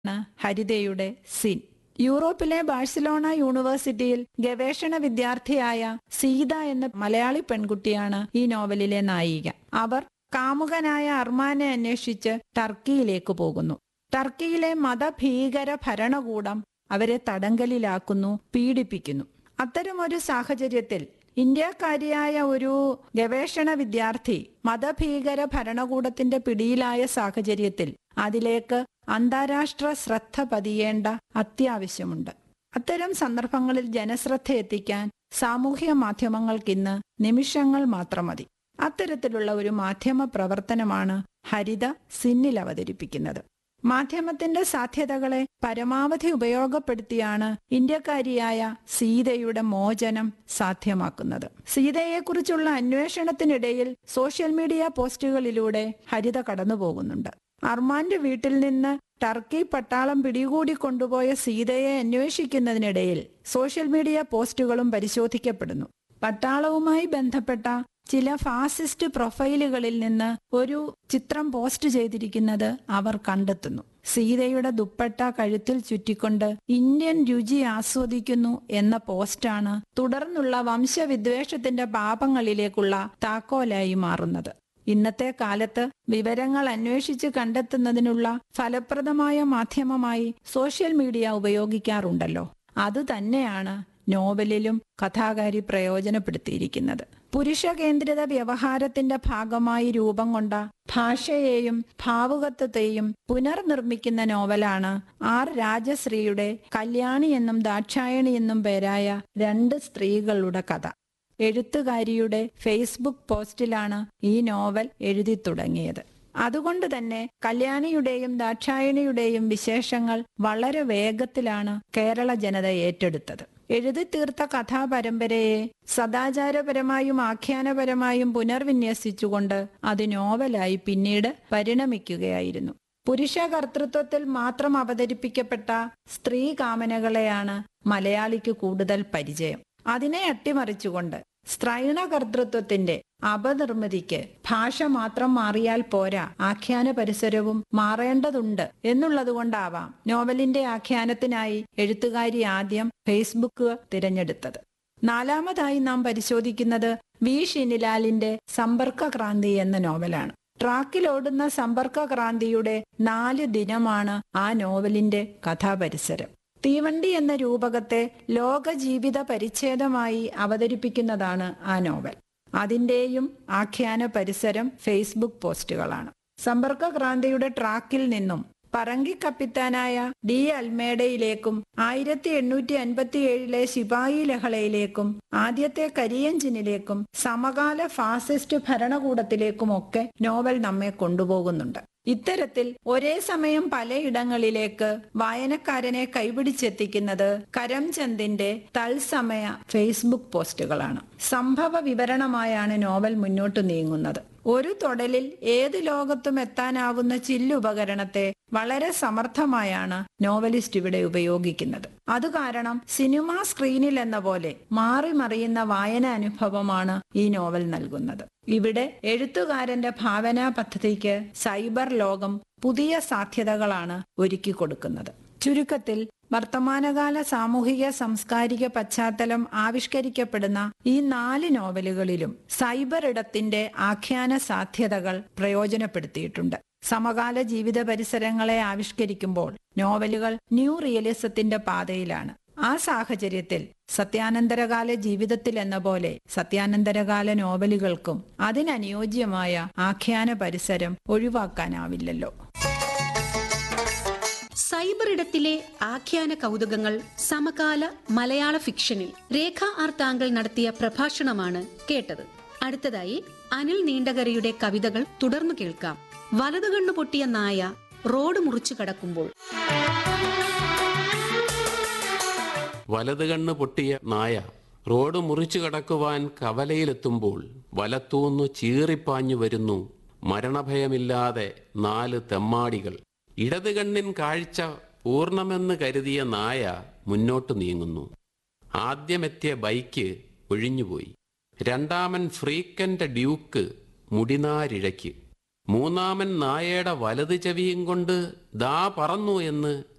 ാണ് ഹരിതയുടെ സിൻ യൂറോപ്പിലെ ബാഴ്സലോണ യൂണിവേഴ്സിറ്റിയിൽ ഗവേഷണ വിദ്യാർത്ഥിയായ സീത എന്ന മലയാളി പെൺകുട്ടിയാണ് ഈ നോവലിലെ നായിക അവർ കാമുകനായ അർമാനെ അന്വേഷിച്ച് ടർക്കിയിലേക്ക് പോകുന്നു ടർക്കിയിലെ മതഭീകര ഭരണകൂടം അവരെ തടങ്കലിലാക്കുന്നു പീഡിപ്പിക്കുന്നു അത്തരമൊരു സാഹചര്യത്തിൽ ഇന്ത്യക്കാരിയായ ഒരു ഗവേഷണ വിദ്യാർത്ഥി മതഭീകര ഭരണകൂടത്തിന്റെ പിടിയിലായ സാഹചര്യത്തിൽ അതിലേക്ക് അന്താരാഷ്ട്ര ശ്രദ്ധ പതിയേണ്ട അത്യാവശ്യമുണ്ട് അത്തരം സന്ദർഭങ്ങളിൽ ജനശ്രദ്ധ എത്തിക്കാൻ സാമൂഹ്യ മാധ്യമങ്ങൾക്കിന്ന് നിമിഷങ്ങൾ മാത്രം മതി അത്തരത്തിലുള്ള ഒരു മാധ്യമ പ്രവർത്തനമാണ് ഹരിത സിന്നിൽ അവതരിപ്പിക്കുന്നത് മാധ്യമത്തിന്റെ സാധ്യതകളെ പരമാവധി ഉപയോഗപ്പെടുത്തിയാണ് ഇന്ത്യക്കാരിയായ സീതയുടെ മോചനം സാധ്യമാക്കുന്നത് സീതയെക്കുറിച്ചുള്ള അന്വേഷണത്തിനിടയിൽ സോഷ്യൽ മീഡിയ പോസ്റ്റുകളിലൂടെ ഹരിത കടന്നുപോകുന്നുണ്ട് അർമാന്റെ വീട്ടിൽ നിന്ന് ടർക്കി പട്ടാളം പിടികൂടി കൊണ്ടുപോയ സീതയെ അന്വേഷിക്കുന്നതിനിടയിൽ സോഷ്യൽ മീഡിയ പോസ്റ്റുകളും പരിശോധിക്കപ്പെടുന്നു പട്ടാളവുമായി ബന്ധപ്പെട്ട ചില ഫാസിസ്റ്റ് പ്രൊഫൈലുകളിൽ നിന്ന് ഒരു ചിത്രം പോസ്റ്റ് ചെയ്തിരിക്കുന്നത് അവർ കണ്ടെത്തുന്നു സീതയുടെ ദുപ്പട്ട കഴുത്തിൽ ചുറ്റിക്കൊണ്ട് ഇന്ത്യൻ രുചി ആസ്വദിക്കുന്നു എന്ന പോസ്റ്റാണ് തുടർന്നുള്ള വംശവിദ്വേഷത്തിന്റെ പാപങ്ങളിലേക്കുള്ള താക്കോലായി മാറുന്നത് ഇന്നത്തെ കാലത്ത് വിവരങ്ങൾ അന്വേഷിച്ച് കണ്ടെത്തുന്നതിനുള്ള ഫലപ്രദമായ മാധ്യമമായി സോഷ്യൽ മീഡിയ ഉപയോഗിക്കാറുണ്ടല്ലോ അതുതന്നെയാണ് നോവലിലും കഥാകാരി പ്രയോജനപ്പെടുത്തിയിരിക്കുന്നത് പുരുഷ കേന്ദ്രിത വ്യവഹാരത്തിന്റെ ഭാഗമായി രൂപം കൊണ്ട ഭാഷയെയും ഭാവുകത്വത്തെയും പുനർനിർമ്മിക്കുന്ന നോവലാണ് ആർ രാജശ്രീയുടെ കല്യാണി എന്നും ദാക്ഷായണി എന്നും പേരായ രണ്ട് സ്ത്രീകളുടെ കഥ എഴുത്തുകാരിയുടെ ഫേസ്ബുക്ക് പോസ്റ്റിലാണ് ഈ നോവൽ എഴുതി തുടങ്ങിയത് അതുകൊണ്ട് തന്നെ കല്യാണിയുടെയും ദാക്ഷായണിയുടെയും വിശേഷങ്ങൾ വളരെ വേഗത്തിലാണ് കേരള ജനത ഏറ്റെടുത്തത് എഴുതി തീർത്ത കഥാപരമ്പരയെ സദാചാരപരമായും ആഖ്യാനപരമായും പുനർവിന്യസിച്ചുകൊണ്ട് അത് നോവലായി പിന്നീട് പരിണമിക്കുകയായിരുന്നു പുരുഷ കർത്തൃത്വത്തിൽ മാത്രം അവതരിപ്പിക്കപ്പെട്ട സ്ത്രീ കാമനകളെയാണ് മലയാളിക്ക് കൂടുതൽ പരിചയം അതിനെ അട്ടിമറിച്ചുകൊണ്ട് സ്ത്രൈണ കർത്തൃത്വത്തിന്റെ അപനിർമ്മിതിക്ക് ഭാഷ മാത്രം മാറിയാൽ പോരാ ആഖ്യാന പരിസരവും മാറേണ്ടതുണ്ട് എന്നുള്ളതുകൊണ്ടാവാം നോവലിന്റെ ആഖ്യാനത്തിനായി എഴുത്തുകാരി ആദ്യം ഫേസ്ബുക്ക് തിരഞ്ഞെടുത്തത് നാലാമതായി നാം പരിശോധിക്കുന്നത് വി ഷിനിലാലിന്റെ സമ്പർക്ക ക്രാന്തി എന്ന നോവലാണ് ട്രാക്കിലോടുന്ന സമ്പർക്ക ക്രാന്തിയുടെ നാല് ദിനമാണ് ആ നോവലിന്റെ കഥാപരിസരം തീവണ്ടി എന്ന രൂപകത്തെ ലോക ജീവിത പരിച്ഛേദമായി അവതരിപ്പിക്കുന്നതാണ് ആ നോവൽ അതിന്റെയും ആഖ്യാന പരിസരം ഫേസ്ബുക്ക് പോസ്റ്റുകളാണ് സമ്പർക്ക ക്രാന്തിയുടെ ട്രാക്കിൽ നിന്നും പറങ്കി കപ്പിത്താനായ ഡി അൽമേഡയിലേക്കും ആയിരത്തി എണ്ണൂറ്റി അൻപത്തി ഏഴിലെ ശിപായി ലഹളയിലേക്കും ആദ്യത്തെ കരിയഞ്ചിനിലേക്കും സമകാല ഫാസിസ്റ്റ് ഭരണകൂടത്തിലേക്കുമൊക്കെ നോവൽ നമ്മെ കൊണ്ടുപോകുന്നുണ്ട് ഇത്തരത്തിൽ ഒരേ സമയം പലയിടങ്ങളിലേക്ക് വായനക്കാരനെ കൈപിടിച്ചെത്തിക്കുന്നത് കരംചന്ദിന്റെ തത്സമയ ഫേസ്ബുക്ക് പോസ്റ്റുകളാണ് സംഭവ വിവരണമായാണ് നോവൽ മുന്നോട്ടു നീങ്ങുന്നത് ഒരു തൊടലിൽ ഏത് ലോകത്തും എത്താനാവുന്ന ചില്ലുപകരണത്തെ വളരെ സമർത്ഥമായാണ് നോവലിസ്റ്റ് ഇവിടെ ഉപയോഗിക്കുന്നത് അത് കാരണം സിനിമാ സ്ക്രീനിൽ എന്ന പോലെ മാറി മറിയുന്ന വായന അനുഭവമാണ് ഈ നോവൽ നൽകുന്നത് ഇവിടെ എഴുത്തുകാരന്റെ ഭാവനാ പദ്ധതിക്ക് സൈബർ ലോകം പുതിയ സാധ്യതകളാണ് ഒരുക്കി കൊടുക്കുന്നത് ചുരുക്കത്തിൽ വർത്തമാനകാല സാമൂഹിക സാംസ്കാരിക പശ്ചാത്തലം ആവിഷ്കരിക്കപ്പെടുന്ന ഈ നാല് നോവലുകളിലും സൈബർ ഇടത്തിന്റെ ആഖ്യാന സാധ്യതകൾ പ്രയോജനപ്പെടുത്തിയിട്ടുണ്ട് സമകാല ജീവിത പരിസരങ്ങളെ ആവിഷ്കരിക്കുമ്പോൾ നോവലുകൾ ന്യൂ റിയലിസത്തിന്റെ പാതയിലാണ് ആ സാഹചര്യത്തിൽ സത്യാനന്തരകാല ജീവിതത്തിൽ എന്ന പോലെ സത്യാനന്തരകാല നോവലുകൾക്കും അതിനനുയോജ്യമായ ആഖ്യാന പരിസരം ഒഴിവാക്കാനാവില്ലല്ലോ സൈബർ ഇടത്തിലെ ആഖ്യാന കൗതുകങ്ങൾ സമകാല മലയാള ഫിക്ഷനിൽ രേഖ ആർ താങ്കൾ നടത്തിയ പ്രഭാഷണമാണ് കേട്ടത് അടുത്തതായി അനിൽ നീണ്ടകരയുടെ കവിതകൾ തുടർന്നു കേൾക്കാം വലതുകണ്ണു പൊട്ടിയ നായ റോഡ് മുറിച്ചു കടക്കുമ്പോൾ വലത് കണ്ണ് പൊട്ടിയ നായ റോഡ് മുറിച്ചു കടക്കുവാൻ കവലയിലെത്തുമ്പോൾ വലത്തൂന്നു ചീറിപ്പാഞ്ഞു വരുന്നു മരണഭയമില്ലാതെ നാല് തെമ്മാടികൾ ഇടത് കണ്ണിൻ കാഴ്ച പൂർണ്ണമെന്ന് കരുതിയ നായ മുന്നോട്ടു നീങ്ങുന്നു ആദ്യമെത്തിയ ബൈക്ക് ഒഴിഞ്ഞുപോയി രണ്ടാമൻ ഫ്രീക്കന്റെ ഡ്യൂക്ക് മുടിനാരിഴയ്ക്ക് മൂന്നാമൻ നായയുടെ വലത് ചെവിയും കൊണ്ട് ദാ പറന്നു എന്ന്